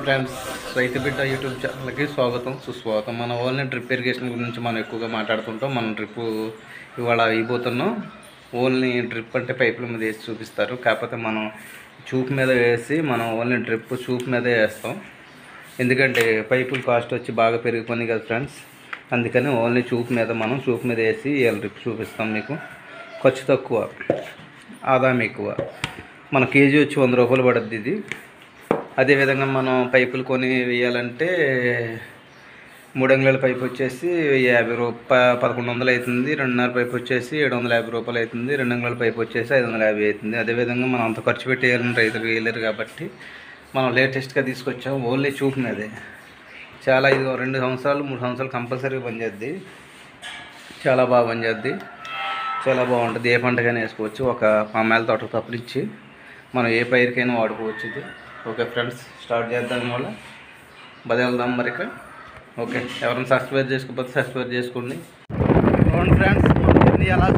friends రైతు బిడ్డ YouTube ఛానల్కి స్వాగతం సుస్వాగతం మన ఓన్లీ డ్రిప్ ఇరిగేషన్ గురించి మనం ఎక్కువగా మాట్లాడుతుంటాం మనం డ్రిప్ ఇవాళ అయిపోతున్నాం ఓన్లీ డ్రిప్ అంటే పైపుల మీద వేసి చూపిస్తారు కాకపోతే మనం చూపు మీద వేసి మనం ఓన్లీ డ్రిప్ చూపు మీదే వేస్తాం ఎందుకంటే పైపుల కాస్ట్ వచ్చి బాగా పెరిగిపోయింది కదా ఫ్రెండ్స్ అందుకని ఓన్లీ చూపు మీద మనం చూపు మీద వేసి ఇవాళ డ్రిప్ చూపిస్తాం మీకు ఖర్చు తక్కువ ఆదాయం ఎక్కువ మన కేజీ వచ్చి వంద రూపాయలు పడుద్ది ఇది అదేవిధంగా మనం పైపులు కొని వేయాలంటే మూడు అంగుళాల పైపు వచ్చేసి యాభై రూప పదకొండు వందలు అవుతుంది రెండున్నర పైపు వచ్చేసి ఏడు వందల యాభై రూపాయలు అవుతుంది రెండు అంగుళాల పైపు వచ్చేసి ఐదు వందల యాభై అవుతుంది అదేవిధంగా మనం అంత ఖర్చు పెట్టి వేయాలని రైతులు వేయలేరు కాబట్టి మనం లేటెస్ట్గా తీసుకొచ్చాం ఓన్లీ చూపు మీదే చాలా ఇది రెండు సంవత్సరాలు మూడు సంవత్సరాలు కంపల్సరీగా పనిచేద్ది చాలా బాగా పనిచేద్ది చాలా బాగుంటుంది ఏ పంటకైనా వేసుకోవచ్చు ఒక పామాయిల తోట తప్పనిచ్చి మనం ఏ పైరుకైనా వాడుకోవచ్చు ఇది ఓకే ఫ్రెండ్స్ స్టార్ట్ చేద్దాం వల్ల బదిలేద్దాం మరి ఇక ఓకే ఎవరైనా సబ్స్క్రైబ్ చేసుకోకపోతే సబ్స్క్రైబ్ చేసుకోండి అవును ఫ్రెండ్స్ ఇది ఎలా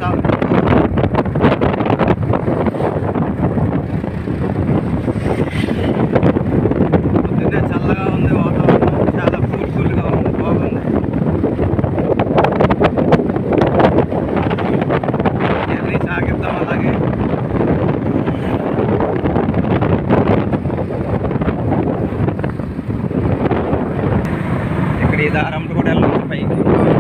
పొద్దున్నే చల్లగా ఉంది వాతావరణం చాలా కూల్ కూల్గా ఉంది బాగుంది జర్నీ సాగిద్దాం అలాగే ఇక్కడ ఈ దారంలో కూడా వెళ్ళొచ్చు పైకి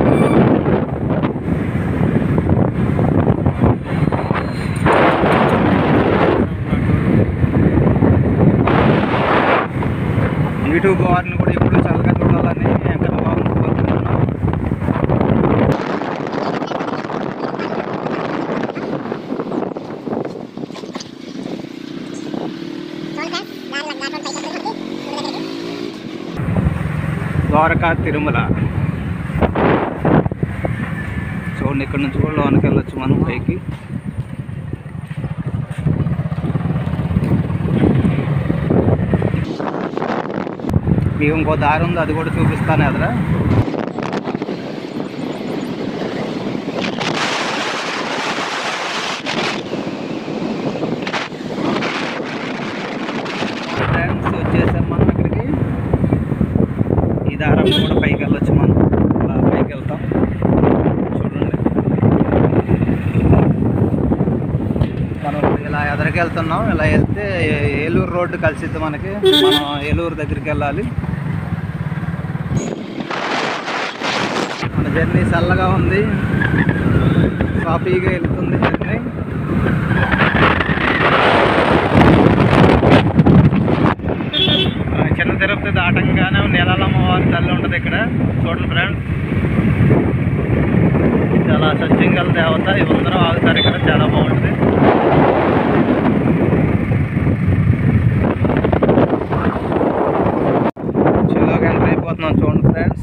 యూట్యూబ్ వారిని కూడా ఎప్పుడు చల్లగా చూడాలని ఎక్కడ బాగుంది కోరుకుంటున్నాం ద్వారకా తిరుమల చూడండి ఇక్కడ నుంచి కూడా లోనికి వెళ్ళొచ్చు మనం పైకి మీకు ఇంకో దారి ఉంది అది కూడా చూపిస్తాను ఎదురా ఫ్రెండ్స్ వచ్చేసాం మనం ఇక్కడికి ఈ దారం కూడా పైకి వెళ్ళొచ్చు మనం అలా పైకి వెళ్తాం చూడండి మనం ఇలా ఎదరికి వెళ్తున్నాం ఇలా వెళ్తే ఏ- ఏలూరు రోడ్డు కలిసిద్ది మనకి మనం ఏలూరు దగ్గరికి వెళ్ళాలి మన జర్నీ చల్లగా ఉంది సాఫీగా వెళ్తుంది జర్నీ ఆ, చిన్న తిరుపతి దాటంగానే నీలమ్మ వారి తల్లి ఉంటుంది ఇక్కడ చూడండి ఫ్రెండ్స్ చాలా సత్యంగల దేవత ఇవందరూ ఆగుతారు ఇక్కడ చాలా బాగుంటుంది చలోగా ఎంటర్ అయిపోతున్నాం చూడండి ఫ్రెండ్స్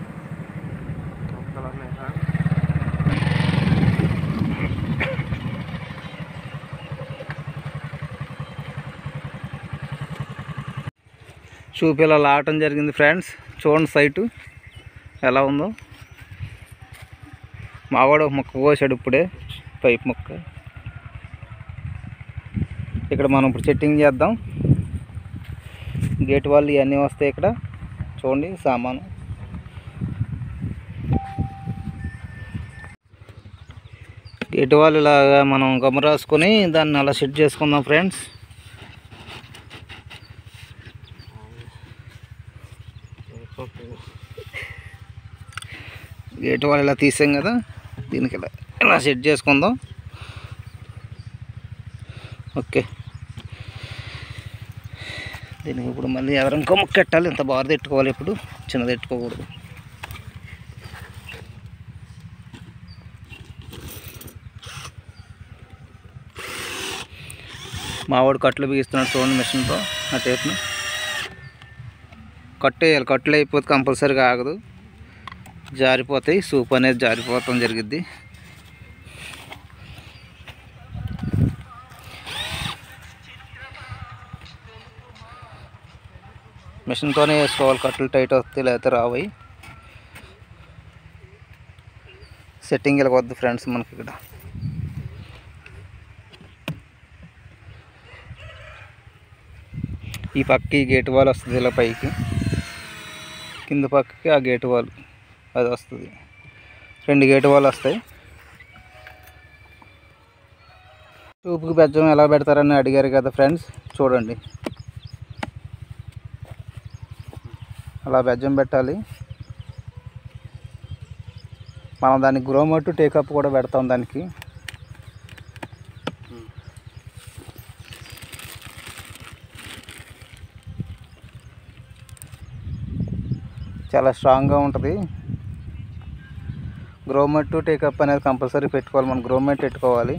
చూపిలా లాగటం జరిగింది ఫ్రెండ్స్ చూడండి సైటు ఎలా ఉందో మావాడు ఒక మొక్క కోసాడు ఇప్పుడే పైప్ మొక్క ఇక్కడ మనం ఇప్పుడు సెట్టింగ్ చేద్దాం గేట్ వాళ్ళు ఇవన్నీ వస్తాయి ఇక్కడ చూడండి సామాను గేట్ వాళ్ళు ఇలాగా మనం గమ్మ రాసుకొని దాన్ని అలా సెట్ చేసుకుందాం ఫ్రెండ్స్ గేట్ వాళ్ళు ఇలా తీసాం కదా దీనికి ఇలా ఇలా సెట్ చేసుకుందాం ఓకే దీనికి ఇప్పుడు మళ్ళీ ఎవరైనా ఇంకో ముక్క పెట్టాలి ఇంత బాగా పెట్టుకోవాలి ఇప్పుడు చిన్నది పెట్టుకోకూడదు మావాడు కట్లు బిగిస్తున్నాడు చూడండి మిషన్తో ఆ టేప్ని కట్టు వేయాలి కట్లు అయిపోతే కంపల్సరీగా ఆగదు జారిపోతాయి సూప్ అనేది జారిపోవటం జరిగిద్ది మిషన్తోనే వేసుకోవాలి కట్టలు టైట్ వస్తాయి లేకపోతే రావాయి సెట్టింగ్ ఇలా వద్దు ఫ్రెండ్స్ మనకి ఇక్కడ ఈ పక్కకి గేట్ వాల్ వస్తుంది ఇలా పైకి కింద పక్కకి ఆ గేట్ వాల్ అది వస్తుంది రెండు గేట్ వాల్ వస్తాయి చూపుకి బెజ్జం ఎలా పెడతారని అడిగారు కదా ఫ్రెండ్స్ చూడండి అలా బెజ్జం పెట్టాలి మనం దానికి గ్రోమట్టు టేకప్ కూడా పెడతాం దానికి చాలా స్ట్రాంగ్గా ఉంటుంది గ్రోమెట్ టేకప్ అనేది కంపల్సరీ పెట్టుకోవాలి మనం గ్రోమెట్ పెట్టుకోవాలి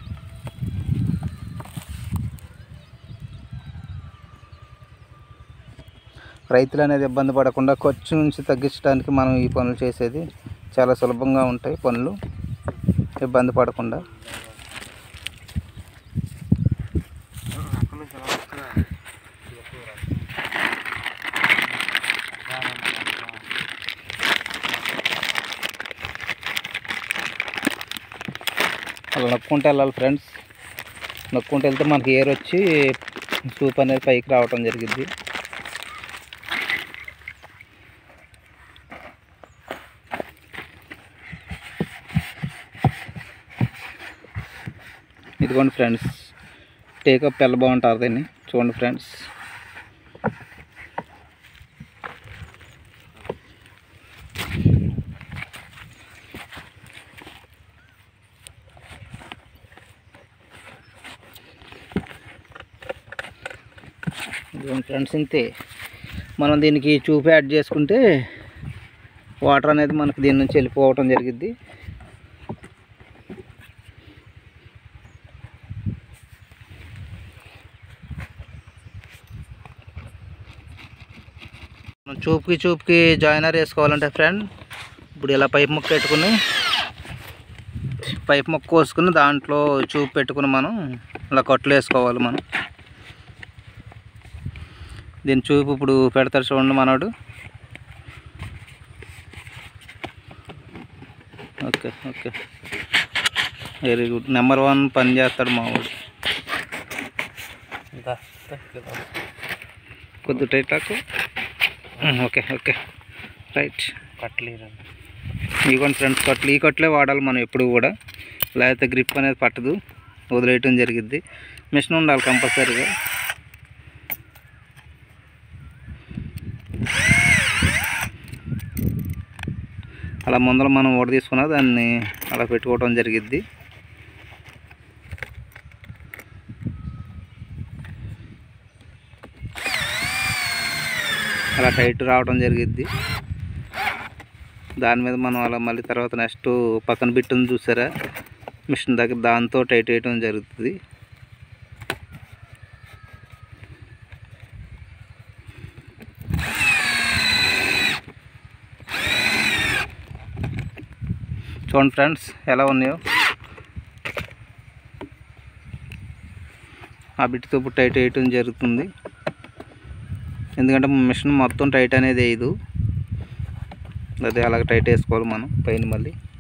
రైతులు అనేది ఇబ్బంది పడకుండా ఖర్చు నుంచి తగ్గించడానికి మనం ఈ పనులు చేసేది చాలా సులభంగా ఉంటాయి పనులు ఇబ్బంది పడకుండా అలా నొక్కుంటే వెళ్ళాలి ఫ్రెండ్స్ నొక్కుంటే వెళ్తే మనకి ఎయిర్ వచ్చి సూప్ అనేది పైకి రావటం జరిగింది ఇదిగోండి ఫ్రెండ్స్ టేకప్ పెళ్ళ బాగుంటారు దీన్ని చూడండి ఫ్రెండ్స్ ఇదిగోండి ఫ్రెండ్స్ ఇంతే మనం దీనికి చూపు యాడ్ చేసుకుంటే వాటర్ అనేది మనకు దీని నుంచి వెళ్ళిపోవటం జరిగిద్ది మనం చూపుకి చూపుకి జాయినర్ వేసుకోవాలంటే ఫ్రెండ్ ఇప్పుడు ఇలా పైప్ ముక్క పెట్టుకుని పైప్ ముక్క కోసుకుని దాంట్లో చూపు పెట్టుకుని మనం ఇలా కట్లు వేసుకోవాలి మనం దీని చూపు ఇప్పుడు పెడతారు చూడండి మనోడు okay okay very good number one పని చేస్తాడు మా వాడు కొద్ది టైట్ లాకు ఓకే ఓకే రైట్ కట్లేరు ఇవ్వండి ఫ్రెండ్స్ కట్లు ఈ కట్లే వాడాలి మనం ఎప్పుడు కూడా లేకపోతే గ్రిప్ అనేది పట్టదు వదిలేయటం జరిగిద్ది మిషన్ ఉండాలి కంపల్సరీగా అలా ముందర మనం ఓడ తీసుకున్నా దాన్ని అలా పెట్టుకోవడం జరిగిద్ది అలా టైట్ రావడం జరిగిద్ది దాని మీద మనం అలా మళ్ళీ తర్వాత నెక్స్ట్ పక్కన బిట్టుని చూసారా మిషన్ దగ్గర దాంతో టైట్ వేయడం జరుగుతుంది చూడండి ఫ్రెండ్స్ ఎలా ఉన్నాయో ఆ బిట్తో ఇప్పుడు టైట్ వేయటం జరుగుతుంది ఎందుకంటే మిషన్ మొత్తం టైట్ అనేది వేయదు అదే అలాగ టైట్ వేసుకోవాలి మనం పైన మళ్ళీ